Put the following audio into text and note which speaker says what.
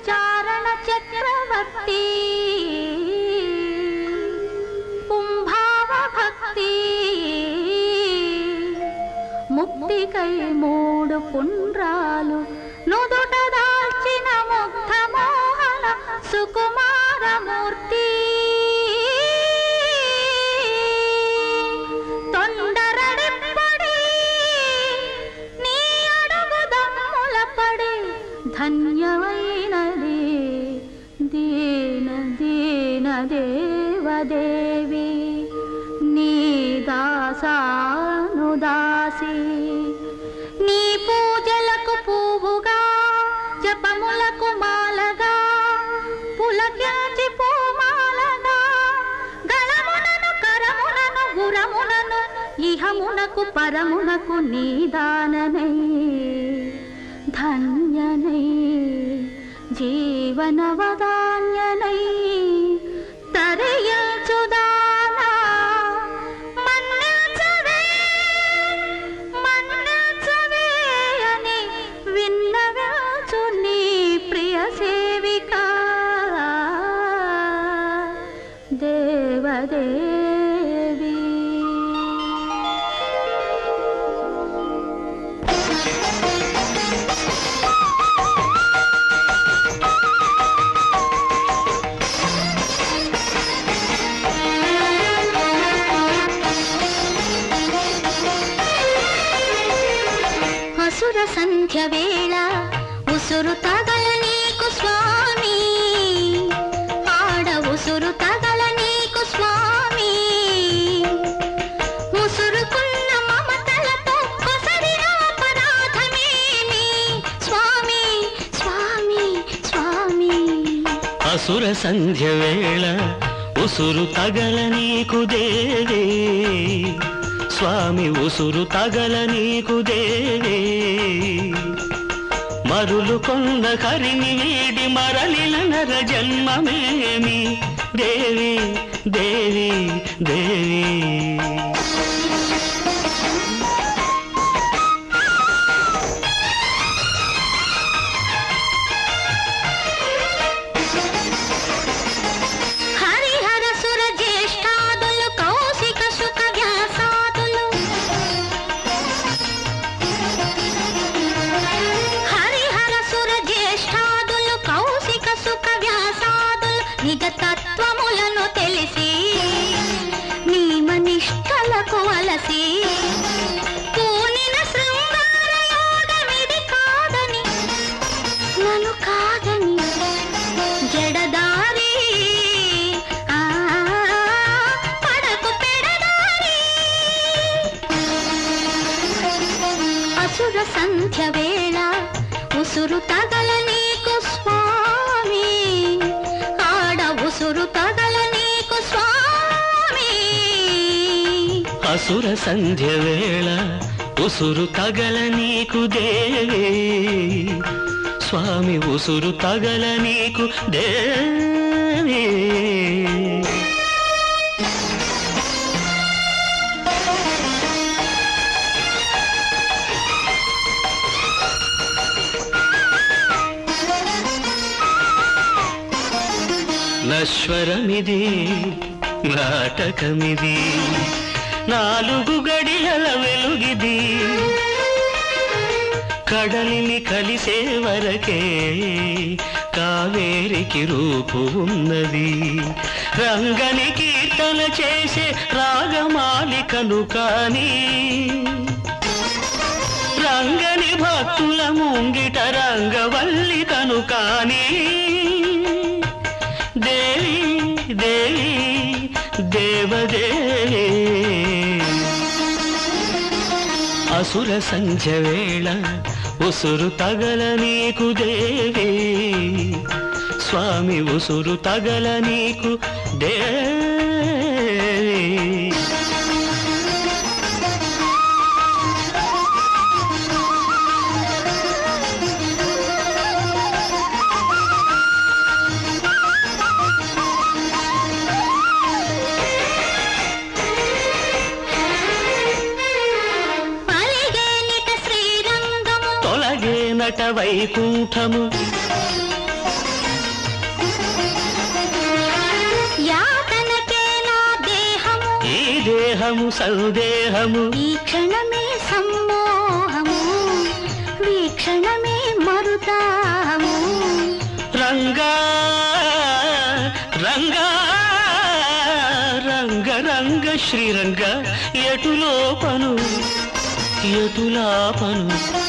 Speaker 1: చారణ చక్రవర్తి కుంభావ భక్తి ముక్తికై మూడు పుండ్రాలు నుదుట దాల్చిన ముగ్ధ మోహన సుకుమారమూర్తి తొండరడిప్పడి నీ అడుగు దమ్ముల పడి ధన్యమైనది దీన దీన దేవదేవి నీ దాసానుదాసి నీ పూజలకు పువ్వుగా జపములకు మాలగా పులకించి పూమాలగా గళమునను కరమునను గురమునను ఇహమునకు పరమునకు నీదాననై ధన్యనై జీవనవదాన్యనై తరయచుదానా మన్నించవే మన్నించవే అని విన్నవచ్చు నీ ప్రియ సేవిక దేవదేవి అసుర సంధ్య వేళ ఉసురు తగల నీకు స్వామి ఆడ ఉసురు తగల నీకు స్వామి ముసురుకున్న మమతలతో కొసరిన అపరాధమేమి స్వామి స్వామి స్వామి
Speaker 2: అసుర సంధ్య వేళ ఉసురు తగల నీకు దేవే స్వామి ఉసురు తగల నీకు దేవే మరులు కొన్న కరిని వీడి మరలిన నర జన్మమేమి దేవి దేవి దేవి
Speaker 1: హరిహర సుర జ్యేష్ఠాదులు కౌశిక సుఖ వ్యాసాదులు హరిహర సుర జ్యేష్ఠాదులు కౌశిక సుఖ వ్యాసాదులు నిజ తత్వములను తెలిసి నియమనిష్టలకు అలసి పూనిన శృంగార యోగమిది కాదని నన్ను కాదని జడదారి ఆ పడకు పెడదారి అసుర సంధ్య వేళ ఉసురు తగల నీకు స్వామి ఆడ ఉసురు తగల నీకు స్వామి
Speaker 2: అసుర సంధ్య వేళ ఉసురు తగల నీకు దేవే స్వామి ఉసురు తగల నీకు దేవే నశ్వరమిది నాటకమిది నాలుగు గడియల వెలుగిది కడలిని కలిసే వరకే కావేరికి రూపు ఉన్నది రంగని కీర్తన చేసే రాగమాలికను కాని రంగని భక్తుల ముంగిట రంగవల్లికను కాని దేవి దేవి దేవదేవి అసుర సంధ్య వేళ ఉసురు తగల నీకు దేవి స్వామి ఉసురు తగల నీకు దేవి
Speaker 1: అలిగేనిట శ్రీరంగము
Speaker 2: తొలగే నట వైకుంఠము దేహము సందేహము
Speaker 1: ఈ క్షణమే సమ్మోహము వీక్షణమే మరుతాము
Speaker 2: రంగా రంగా రంగ రంగ శ్రీరంగ ఎటులో పను ఎటులా పను